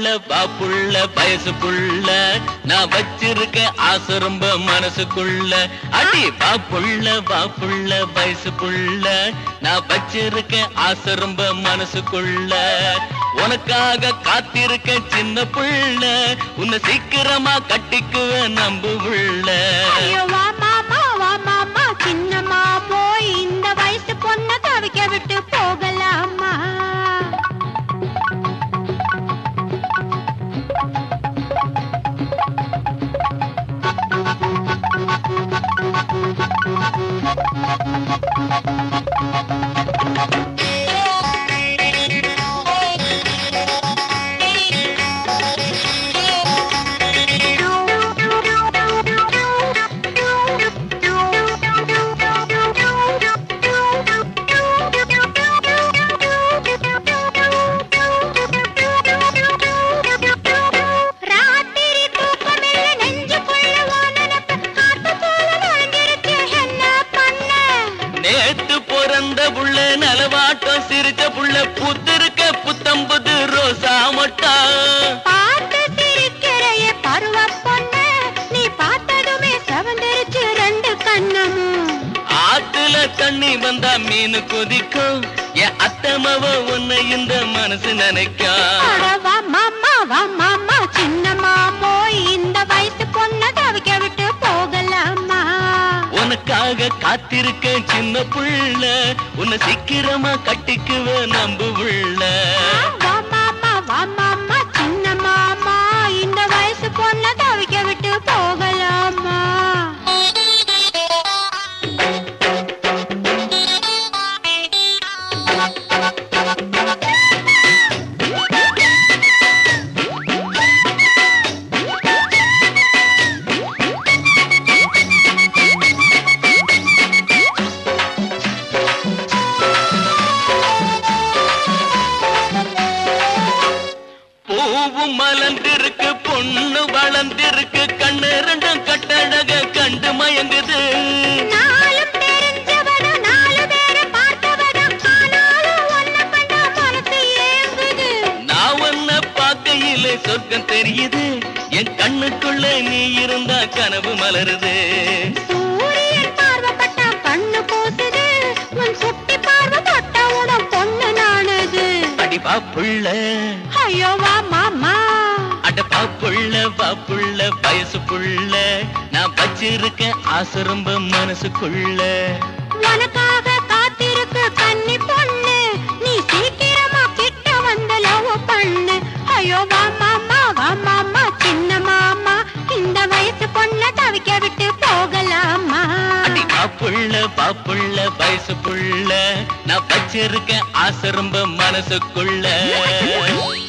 வா புள்ள வயசு புள்ள நான் வச்சிருக்க ஆசை ரொம்ப மனசுக்குள்ள அடி வா புள்ள வா புள்ள வயசு புள்ள நான் வச்சிருக்க ஆசை ரொம்ப மனசுக்குள்ள உனக்காக காத்திருக்க சின்ன புள்ள உன்னை சீக்கிரமா கட்டிக்குவ நம்பு புள்ள ஐயோ வா மாமா வா மாமா சின்ன மாமோ இந்த வயசு பொண்ண தவிக்க விட்டு போகலாமா ராத்திரி தூக்கமில்ல நெஞ்சுக்குள்ள உன் நினைப்பு காத்து போல நுழைஞ்சிருச்சு என்ன பண்ண நேத்து பிறந்த புள்ள நலவாட்டம் சிரிச்ச புள்ள புத்திருக்க புத்தம்பது ரோசா மொட்டா பார்த்து சிரிக்கிறைய பருவ பொண்ணு நீ பார்த்ததுமே செவந்திருச்சு ரெண்டு கண்ணமும் ஆத்துல தண்ணி வந்தா மீன் கொதிக்கும் என் அத்தமவ உன்னை இந்த மனசு நினைக்கும் அட வா மாமா வா மாமா சின்ன மாமோ இந்த வயசு பொண்ண தவிக்க விட்டு போகலாமா உனக்காக காத்திருக்க சின்ன புள்ள உன்னை சீக்கிரமா கட்டிக்குவ நம்பு புள்ள வா மாமா வா மாமா சின்ன மாமா இந்த வயசு பொண்ண தவிக்க விட்டு போகலாமா பூவும் மலர்ந்திருக்கு பொண்ணு வளர்ந்திருக்கு கண்ணு ரெண்டும் கட்டழக கண்டு மயங்குது நாலும் தெரிஞ்சவனும் நாலு பேரை பார்த்தவனும் ஆனாலும் ஒன்ன கண்டா மனசு ஏங்குது நான் உன்னை பார்க்கையிலே சொர்க்கம் தெரியுது என் கண்ணுக்குள்ள நீ இருந்தா கனவு மலருது சூரியன் பார்வைப்பட்டா கண்ணு கூசுது உன் சுட்டி பார்வை பட்ட உடம் பொண்ணு நானது அடி வா புள்ள ஐயோ வா மாமா அட வா புள்ள வா புள்ள வயசு புள்ள நான் வச்சிருக்கேன் ஆசை ரொம்ப மனசுக்குள்ள உனக்காக காத்திருக்கு கன்னி பொண்ணு நீ சீக்கிரமா கிட்ட வந்து லவ் பண்ணு ஐயோ வா மாமா வா மாமா சின்ன மாமா இந்த வயசு பொண்ண தவிக்க விட்டு போகலாமா அடி வா புள்ள வா புள்ள வயசு புள்ள நான் வச்சிருக்கேன் ஆசை ரொம்ப மனசுக்குள்ள